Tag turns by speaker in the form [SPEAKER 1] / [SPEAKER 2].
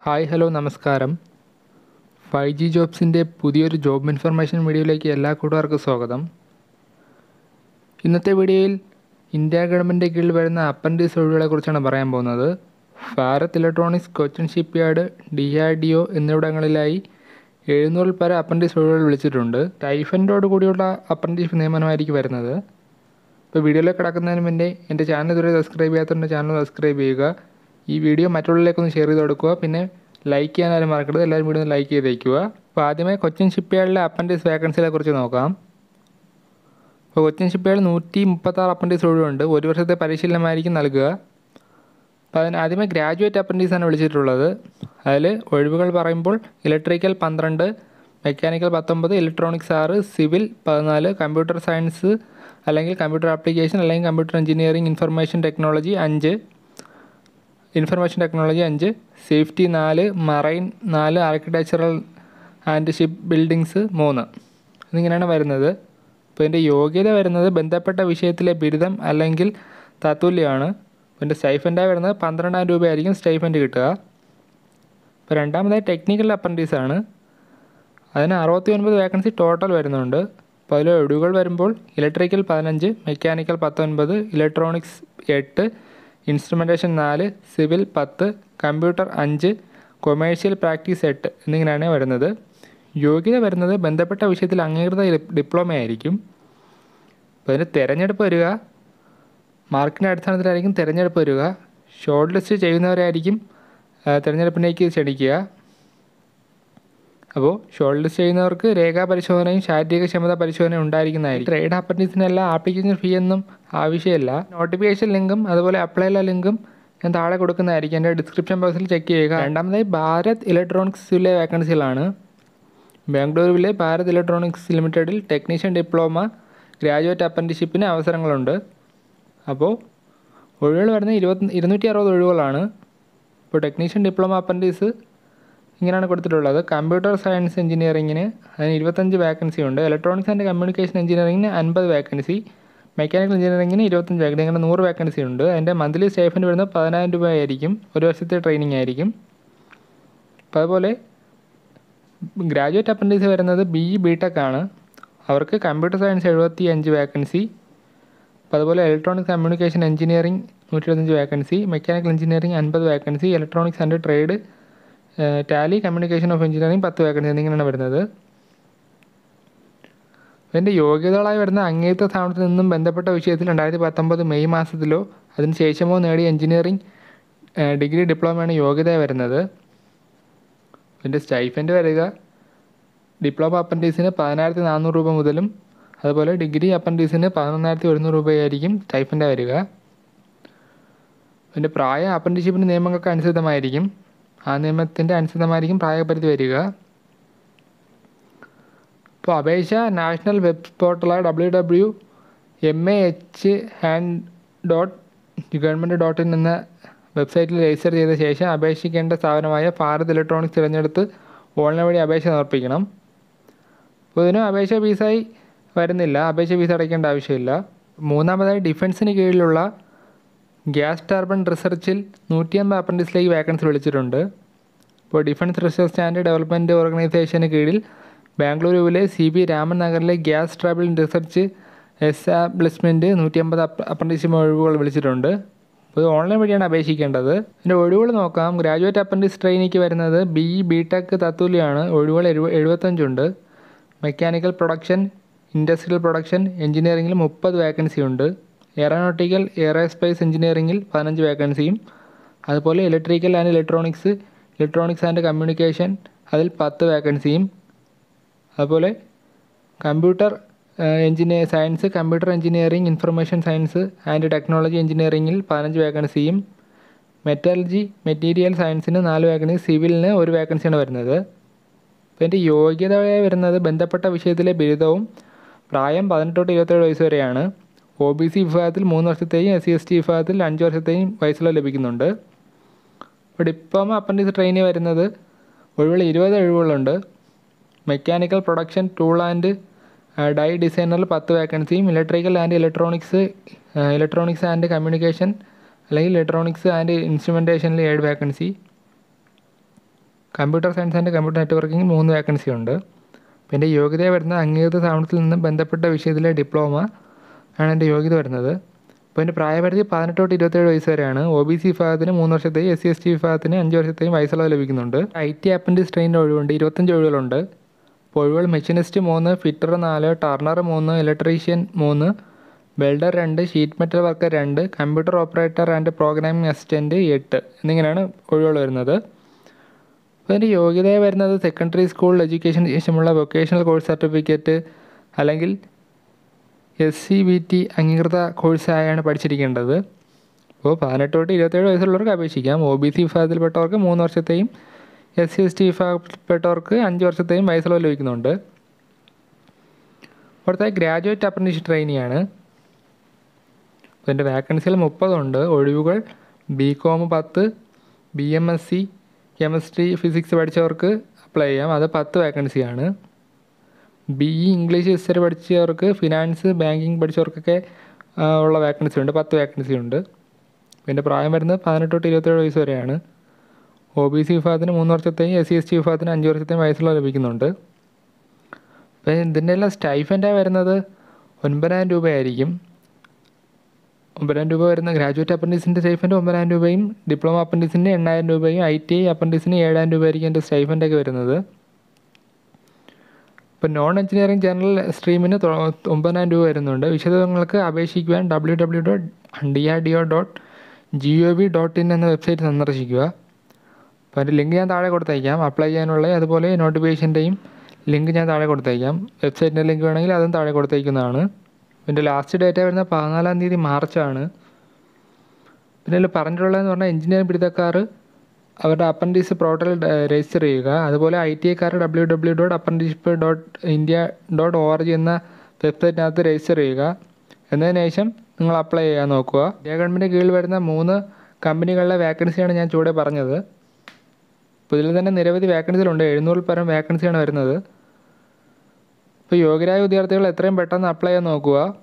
[SPEAKER 1] hi hello നമസ്കാരം five G ജോബ്സിൻ്റെ പുതിയൊരു ജോബ് ഇൻഫർമേഷൻ വീഡിയോയിലേക്ക് എല്ലാ കൂട്ടുകാർക്കും സ്വാഗതം ഇന്നത്തെ വീഡിയോയിൽ ഇന്ത്യ ഗവൺമെൻറ് കീഴിൽ വരുന്ന അപ്പൻഡീസ് ഒഴിവുകളെ കുറിച്ചാണ് പറയാൻ പോകുന്നത് Bharat electronics Cochin shipyard D R D O എന്നിവിടങ്ങളിലായി എഴുന്നൂറിൽ പര അപ്പൻഡീസ് ഒഴിവുകൾ വിളിച്ചിട്ടുണ്ട് ടൈഫൻഡോട് കൂടിയുള്ള അപ്പൻഡീസ് നിയമനമായിരിക്കും വരുന്നത് ഇപ്പോൾ വീഡിയോയിലേക്ക് കിടക്കുന്നതിന് മുന്നേ എൻ്റെ ചാനൽ ഇതുവരെ സബ്സ്ക്രൈബ് ചെയ്യാത്തതിൻ്റെ ചാനൽ സബ്സ്ക്രൈബ് ചെയ്യുക ഈ വീഡിയോ മറ്റുള്ളവരിലേക്കൊന്ന് ഷെയർ ചെയ്ത് കൊടുക്കുക പിന്നെ ലൈക്ക് ചെയ്യാൻ ആരും മറക്കരുത് എല്ലാവരും വീഡിയോ ലൈക്ക് ചെയ്തേക്കുക അപ്പോൾ ആദ്യമായി കൊച്ചിൻ ഷിപ്പ്യാർഡിലെ അപ്പൻഡീസ് വേക്കൻസിയെ കുറിച്ച് നോക്കാം അപ്പോൾ കൊച്ചിൻ ഷിപ്പ്യാർഡിൽ നൂറ്റി മുപ്പത്താറ് അപ്പൻഡീസ് ഒഴിവുണ്ട് ഒരു വർഷത്തെ പരിശീലനമായിരിക്കും നൽകുക അപ്പോൾ അതിന് ആദ്യമേ ഗ്രാജുവേറ്റ് അപ്പൻഡീസാണ് വിളിച്ചിട്ടുള്ളത് അതിൽ ഒഴിവുകൾ പറയുമ്പോൾ ഇലക്ട്രിക്കൽ പന്ത്രണ്ട് മെക്കാനിക്കൽ പത്തൊമ്പത് ഇലക്ട്രോണിക്സ് ആറ് സിവിൽ പതിനാല് കമ്പ്യൂട്ടർ സയൻസ് അല്ലെങ്കിൽ കമ്പ്യൂട്ടർ ആപ്ലിക്കേഷൻ അല്ലെങ്കിൽ കമ്പ്യൂട്ടർ എഞ്ചിനീയറിംഗ് ഇൻഫർമേഷൻ ടെക്നോളജി അഞ്ച് ഇൻഫർമേഷൻ ടെക്നോളജി അഞ്ച് സേഫ്റ്റി നാല് മറൈൻ നാല് ആർക്കിടെക്ചറൽ ആൻഡ് ഷിപ്പ് ബിൽഡിങ്സ് മൂന്ന് എന്നിങ്ങനെയാണ് വരുന്നത് അപ്പോൾ ഇതിൻ്റെ യോഗ്യത വരുന്നത് ബന്ധപ്പെട്ട വിഷയത്തിലെ ബിരുദം അല്ലെങ്കിൽ തത്തുല്യമാണ് ഇതിൻ്റെ സ്റ്റൈഫൻ്റായി വരുന്നത് പന്ത്രണ്ടായിരം രൂപയായിരിക്കും സ്റ്റൈഫൻ്റ് കിട്ടുക ഇപ്പോൾ രണ്ടാമതായി ടെക്നിക്കൽ അപ്രൻറ്റീസാണ് അതിന് അറുപത്തി ഒൻപത് വേക്കൻസി ടോട്ടൽ വരുന്നുണ്ട് അപ്പോൾ അതിൽ ഒഴിവുകൾ വരുമ്പോൾ ഇലക്ട്രിക്കൽ പതിനഞ്ച് മെക്കാനിക്കൽ പത്തൊൻപത് ഇലക്ട്രോണിക്സ് എട്ട് ഇൻസ്ട്രുമെൻറ്റേഷൻ നാല് സിവിൽ പത്ത് കമ്പ്യൂട്ടർ അഞ്ച് കൊമേഴ്ഷ്യൽ പ്രാക്ടീസ് എട്ട് എന്നിങ്ങനെയാണ് വരുന്നത് യോഗ്യത വരുന്നത് ബന്ധപ്പെട്ട വിഷയത്തിൽ അംഗീകൃത ഡിപ്ലോമ ആയിരിക്കും അപ്പോൾ അതിന് തിരഞ്ഞെടുപ്പ് വരിക മാർക്കിൻ്റെ അടിസ്ഥാനത്തിലായിരിക്കും തിരഞ്ഞെടുപ്പ് വരിക ഷോർട്ട് ലിസ്റ്റ് ചെയ്യുന്നവരായിരിക്കും തിരഞ്ഞെടുപ്പിലേക്ക് ക്ഷണിക്കുക അപ്പോൾ ഷോർട്ട് ലിസ്റ്റ് ചെയ്യുന്നവർക്ക് രേഖാ പരിശോധനയും ശാരീരിക ക്ഷമത പരിശോധനയും ഉണ്ടായിരിക്കുന്നതായിരിക്കും ട്രേഡ് അപ്പൻറ്റീസിനെല്ലാം ആപ്ലിക്കേഷൻ ഫീ ഒന്നും ആവശ്യമില്ല നോട്ടിഫിക്കേഷൻ ലിങ്കും അതുപോലെ അപ്ലൈ ലിങ്കും ഞാൻ താഴെ കൊടുക്കുന്നതായിരിക്കും എൻ്റെ ഡിസ്ക്രിപ്ഷൻ ബോക്സിൽ ചെക്ക് ചെയ്യുക രണ്ടാമതായി ഭാരത് ഇലക്ട്രോണിക്സിലെ വേക്കൻസികളാണ് ബാംഗ്ലൂരുവിലെ ഭാരത് ഇലക്ട്രോണിക്സ് ലിമിറ്റഡിൽ ടെക്നീഷ്യൻ ഡിപ്ലോമ ഗ്രാജുവേറ്റ് അപ്പൻറ്റിഷിപ്പിന് അവസരങ്ങളുണ്ട് അപ്പോൾ ഒഴിവുകൾ വരുന്നത് ഇരുപത്തി ഇരുന്നൂറ്റി അറുപത് ഒഴിവുകളാണ് ഇപ്പോൾ ടെക്നീഷ്യൻ ഡിപ്ലോമ അപ്പൻറ്റീസ് ഇങ്ങനെയാണ് കൊടുത്തിട്ടുള്ളത് കമ്പ്യൂട്ടർ സയൻസ് എഞ്ചിനീയറിങ്ങിന് അതിന് ഇരുപത്തഞ്ച് വേക്കൻസി ഉണ്ട് ഇലക്ട്രോണിക്സ് ആൻഡ് കമ്മ്യൂണിക്കേഷൻ എഞ്ചിനീയറിങ്ങിന് അൻപത് വേക്കൻസി മെക്കാനിക്കൽ എഞ്ചിനീയറിങ്ങിന് ഇരുപത്തഞ്ച് വേക്കൻസി അങ്ങനെ നൂറ് വേക്കൻസി ഉണ്ട് അതിൻ്റെ മന്ത്ലി സ്റ്റേഫിന് വരുന്നത് പതിനായിരം രൂപയായിരിക്കും ഒരു വർഷത്തെ ട്രെയിനിങ് ആയിരിക്കും അപ്പോൾ അതുപോലെ ഗ്രാജുവേറ്റ് അപ്രൻറ്റീസ് വരുന്നത് ബി ഇ ബി ടെക് ആണ് അവർക്ക് കമ്പ്യൂട്ടർ സയൻസ് എഴുപത്തി അഞ്ച് വേക്കൻസി അപ്പോൾ അതുപോലെ ഇലക്ട്രോണിക്സ് കമ്മ്യൂണിക്കേഷൻ എഞ്ചിനീയറിംഗ് നൂറ്റി ഇരുപത്തഞ്ച് വേക്കൻസി മെക്കാനിക്കൽ എഞ്ചിനീയറിംഗ് അൻപത് vacancy electronics and trade tally communication of engineering പത്ത് വേക്കൻസി എന്നിങ്ങനെയാണ് വരുന്നത് ഇതിൻ്റെ യോഗ്യതകളായി വരുന്ന അംഗീകൃത സ്ഥാപനത്തിൽ നിന്നും ബന്ധപ്പെട്ട വിഷയത്തിൽ രണ്ടായിരത്തി പത്തൊമ്പത് മെയ് മാസത്തിലോ അതിന് ശേഷമോ നേടിയ എഞ്ചിനീയറിംഗ് ഡിഗ്രി ഡിപ്ലോമയാണ് യോഗ്യത വരുന്നത് ഇതിൻ്റെ സ്റ്റൈഫൻഡ് വരിക ഡിപ്ലോമ അപ്പൻറ്റീസിന് പതിനായിരത്തി നാനൂറ് രൂപ മുതലും അതുപോലെ ഡിഗ്രി അപ്പൻറ്റീസിന് പതിനൊന്നായിരത്തി ഒരുന്നൂറ് രൂപയായിരിക്കും സ്റ്റൈഫൻഡ് വരിക ഇതിൻ്റെ പ്രായ അപ്പൻറ്റീഷിപ്പിൻ്റെ നിയമങ്ങൾക്ക് അനുസൃതമായിരിക്കും ആ നിയമത്തിൻ്റെ അനുസൃതമായിരിക്കും പ്രായപരിധി വരിക ഇപ്പോൾ അപേക്ഷ നാഷണൽ വെബ് പോർട്ടലായ W W M A H hand dot government dot in എന്ന വെബ്സൈറ്റിൽ രജിസ്റ്റർ ചെയ്ത ശേഷം അപേക്ഷിക്കേണ്ട സ്ഥാപനമായ ഭാരത് ഇലക്ട്രോണിക്സ് തിരഞ്ഞെടുത്ത് ഓൺലൈൻ വഴി അപേക്ഷ സമർപ്പിക്കണം അപ്പോൾ ഇതിനും അപേക്ഷ ഫീസായി വരുന്നില്ല അപേക്ഷ ഫീസ് അടയ്ക്കേണ്ട ആവശ്യമില്ല മൂന്നാമതായി ഡിഫൻസിന് കീഴിലുള്ള ഗ്യാസ് ടർബൺ റിസർച്ചിൽ നൂറ്റി അമ്പത് അപ്രൻറ്റീസിലേക്ക് വേക്കൻസി വിളിച്ചിട്ടുണ്ട് ഇപ്പോൾ ഡിഫൻസ് റിസർച്ച് ആൻഡ് ഡെവലപ്മെൻറ്റ് ഓർഗനൈസേഷന് കീഴിൽ ബാംഗ്ലൂരുവിലെ സി ബി രാമൻ നഗറിലെ ഗ്യാസ് ട്രബിൾ റിസർച്ച് എസ്റ്റാബ്ലിഷ്മെൻറ്റ് നൂറ്റി അമ്പത് അപ്രൻറ്റീസ്ഷിപ്പ് ഒഴിവുകൾ വിളിച്ചിട്ടുണ്ട് അപ്പോൾ ഓൺലൈൻ വഴിയാണ് അപേക്ഷിക്കേണ്ടത് ഇതിൻ്റെ ഒഴിവുകൾ നോക്കാം ഗ്രാജുവേറ്റ് അപ്രൻറ്റീസ് ട്രെയിനിക്ക് വരുന്നത് ബി ഇ ബി ടെക് തത്തുല്യമാണ് ഒഴിവുകൾ എഴുപ എഴുപത്തഞ്ചുണ്ട് മെക്കാനിക്കൽ പ്രൊഡക്ഷൻ ഇൻഡസ്ട്രിയൽ പ്രൊഡക്ഷൻ എഞ്ചിനീയറിംഗിൽ മുപ്പത് വേക്കൻസി ഉണ്ട് എയറോനോട്ടിക്കൽ എയറോസ്പേസ് എഞ്ചിനീയറിംഗിൽ പതിനഞ്ച് വേക്കൻസിയും അതുപോലെ electrical and electronics electronics and communication അതിൽ പത്ത് വേക്കൻസിയും അതുപോലെ computer engineer science computer engineering information science and technology എഞ്ചിനീയറിംഗിൽ പതിനഞ്ച് വേക്കൻസിയും മെറ്റലജി മെറ്റീരിയൽ സയൻസിന് നാല് വേക്കൻസി സിവിലിന് ഒരു വേക്കൻസിയാണ് വരുന്നത് അപ്പോൾ എൻ്റെ യോഗ്യതയായി വരുന്നത് ബന്ധപ്പെട്ട വിഷയത്തിലെ ബിരുദവും പ്രായം പതിനെട്ട് തൊട്ട് ഇരുപത്തേഴ് വയസ്സ് വരെയാണ് ഒ ബി സി വിഭാഗത്തിൽ മൂന്ന് വർഷത്തെയും എസ് സി എസ് ടി വിഭാഗത്തിൽ അഞ്ച് വർഷത്തെയും വയസ്സിൽ ലഭിക്കുന്നുണ്ട് ഇപ്പോൾ ഡിപ്ലോമ അപ്രൻറ്റീസ് ട്രെയിനി വരുന്നത് ഒഴിവുകൾ ഇരുപത് ഒഴിവുകളുണ്ട് mechanical production tool and die ഡിസൈനറിൽ പത്ത് വേക്കൻസിയും electrical and electronics electronics and communication അല്ലെങ്കിൽ ഇലക്ട്രോണിക്സ് ആൻഡ് ഇൻസ്ട്രുമെൻറ്റേഷനിൽ ഏഴ് vacancy computer science and computer networking മൂന്ന് വേക്കൻസി ഉണ്ട് പിന്നെ യോഗ്യത വരുന്ന അംഗീകൃത സ്ഥാപനത്തിൽ നിന്ന് ബന്ധപ്പെട്ട വിഷയത്തിലെ ഡിപ്ലോമ ആണ് എൻ്റെ യോഗ്യത വരുന്നത് അപ്പോൾ എൻ്റെ പ്രായപരിധി പതിനെട്ട് തൊട്ട് ഇരുപത്തേഴ് വയസ്സ് വരെയാണ് ഒ ബി സി വിഭാഗത്തിന് മൂന്ന് വർഷത്തെയും എസ് സി എസ് ടി വിഭാഗത്തിന് അഞ്ച് വർഷത്തെയും വയസ്സുള്ളത് ലഭിക്കുന്നുണ്ട് ഐ ടി അപ്പൻഡിക്സ് ട്രെയിനിൻ്റെ ഒഴിവുണ്ട് ഇരുപത്തഞ്ച് ഒഴിവുകളുണ്ട് അപ്പോൾ ഒഴിവുകൾ മെഷീനിസ്റ്റ് മൂന്ന് ഫിറ്റർ നാല് ടർണർ മൂന്ന് ഇലക്ട്രീഷ്യൻ മൂന്ന് വെൽഡർ രണ്ട് ഷീറ്റ് മെറ്റൽ വർക്കർ രണ്ട് computer operator and programming assistant എട്ട് എന്നിങ്ങനെയാണ് ഒഴിവുകൾ വരുന്നത് അപ്പോൾ അതിൻ്റെ യോഗ്യത വരുന്നത് സെക്കൻഡറി സ്കൂൾ എഡ്യൂക്കേഷൻ ശേഷമുള്ള വൊക്കേഷണൽ കോഴ്സ് സർട്ടിഫിക്കറ്റ് അല്ലെങ്കിൽ എസ് സി ബി ടി അംഗീകൃത കോഴ്സായാണ് പഠിച്ചിരിക്കേണ്ടത് അപ്പോൾ പതിനെട്ട് തൊട്ട് ഇരുപത്തേഴ് വയസ്സുള്ളവർക്ക് അപേക്ഷിക്കാം ഒ ബി സി വിഭാഗത്തിൽപ്പെട്ടവർക്ക് മൂന്ന് വർഷത്തെയും എസ് സി എസ് ടി വിഭാഗത്തിൽപ്പെട്ടവർക്ക് അഞ്ച് വർഷത്തെയും വയസ്സുള്ളത് ലഭിക്കുന്നുണ്ട് അവിടുത്തെ ഗ്രാജുവേറ്റ് അപ്രന്റീസ് ട്രെയിനിയാണ് അപ്പോൾ എൻ്റെ വാക്കൻസികൾ മുപ്പതുണ്ട് ഒഴിവുകൾ ബി കോം പത്ത് B M S C chemistry physics പഠിച്ചവർക്ക് അപ്ലൈ ചെയ്യാം അത് പത്ത് വാക്കൻസിയാണ് ബി ഇ ഇംഗ്ലീഷ് ഹിസ്റ്ററി പഠിച്ചവർക്ക് ഫിനാൻസ് ബാങ്കിങ് പഠിച്ചവർക്കൊക്കെ ആ, ഉള്ള വാക്കൻസി ഉണ്ട് പത്ത് വാക്കൻസി ഉണ്ട് പിന്നെ പ്രായം വരുന്നത് പതിനെട്ട് തൊട്ട് ഇരുപത്തേഴ് വയസ്സ് വരെയാണ് ഒ ബി സി വിഭാഗത്തിന് മൂന്ന് വർഷത്തെയും എസ് സി എസ് ടി വിഭാഗത്തിന് അഞ്ച് വർഷത്തെയും വയസ്സുള്ള ലഭിക്കുന്നുണ്ട് അപ്പോൾ ഇതിൻ്റെ എല്ലാം സ്റ്റൈഫൻ്റായി വരുന്നത് ഒൻപതിനായിരം രൂപയായിരിക്കും ഒമ്പതിനായിരം രൂപ വരുന്ന ഗ്രാജുവേറ്റ് അപ്പൻഡീസിൻ്റെ സ്റ്റൈഫൻറ്റ് ഒമ്പതിനായിരം രൂപയും ഡിപ്ലോമ അപ്പൻഡീസിൻ്റെ എണ്ണായിരം രൂപയും ഐ ടി ഐ അപ്പൻഡീസിന് ഏഴായിരം രൂപയായിരിക്കും എൻ്റെ സ്റ്റൈഫൻ്റൊക്കെ വരുന്നത് ഇപ്പോൾ നോൺ എഞ്ചിനീയറിംഗ് ജനറൽ സ്ട്രീമിന് തൊ- ഒമ്പതിനായിരം രൂപ വരുന്നുണ്ട് വിശദങ്ങൾക്ക് അപേക്ഷിക്കുവാൻ W W dot D R D O dot G O V dot in എന്ന വെബ്സൈറ്റ് സന്ദർശിക്കുക അപ്പോൾ അതിൻ്റെ ലിങ്ക് ഞാൻ താഴെ കൊടുത്തയക്കാം അപ്ലൈ ചെയ്യാനുള്ള അതുപോലെ നോട്ടിഫിക്കേഷൻ്റെയും ലിങ്ക് ഞാൻ താഴെ കൊടുത്തയക്കാം വെബ്സൈറ്റിൻ്റെ ലിങ്ക് വേണമെങ്കിൽ അതും താഴെ കൊടുത്തയക്കുന്നതാണ് ഇതിൻ്റെ ലാസ്റ്റ് ഡേറ്റ് വരുന്നത് പതിനാലാം തീയതി മാർച്ചാണ് പിന്നെ ഇതിൽ പറഞ്ഞിട്ടുള്ളതെന്ന് പറഞ്ഞാൽ എഞ്ചിനീയറിംഗ് ബിരുദക്കാർ അവരുടെ അപ്പൻഡീസ് പോർട്ടൽ രജിസ്റ്റർ ചെയ്യുക അതുപോലെ ഐ ടി ഐക്കാർ W W dot apprenticeship dot India dot O R G എന്ന വെബ്സൈറ്റിനകത്ത് രജിസ്റ്റർ ചെയ്യുക എന്നതിന് ശേഷം നിങ്ങൾ അപ്ലൈ ചെയ്യാൻ നോക്കുക ഇന്ത്യ ഗവൺമെൻറ് കീഴിൽ വരുന്ന മൂന്ന് കമ്പനികളിലെ വാക്കൻസിയാണ് ഞാൻ ചൂടെ പറഞ്ഞത് അപ്പോൾ ഇതിൽ തന്നെ നിരവധി വാക്കൻസികളുണ്ട് എഴുന്നൂറിൽ പരം വാക്കൻസിയാണ് വരുന്നത് ഇപ്പോൾ യോഗ്യരായ വിദ്യാർത്ഥികൾ എത്രയും പെട്ടെന്ന് അപ്ലൈ ചെയ്യാൻ നോക്കുക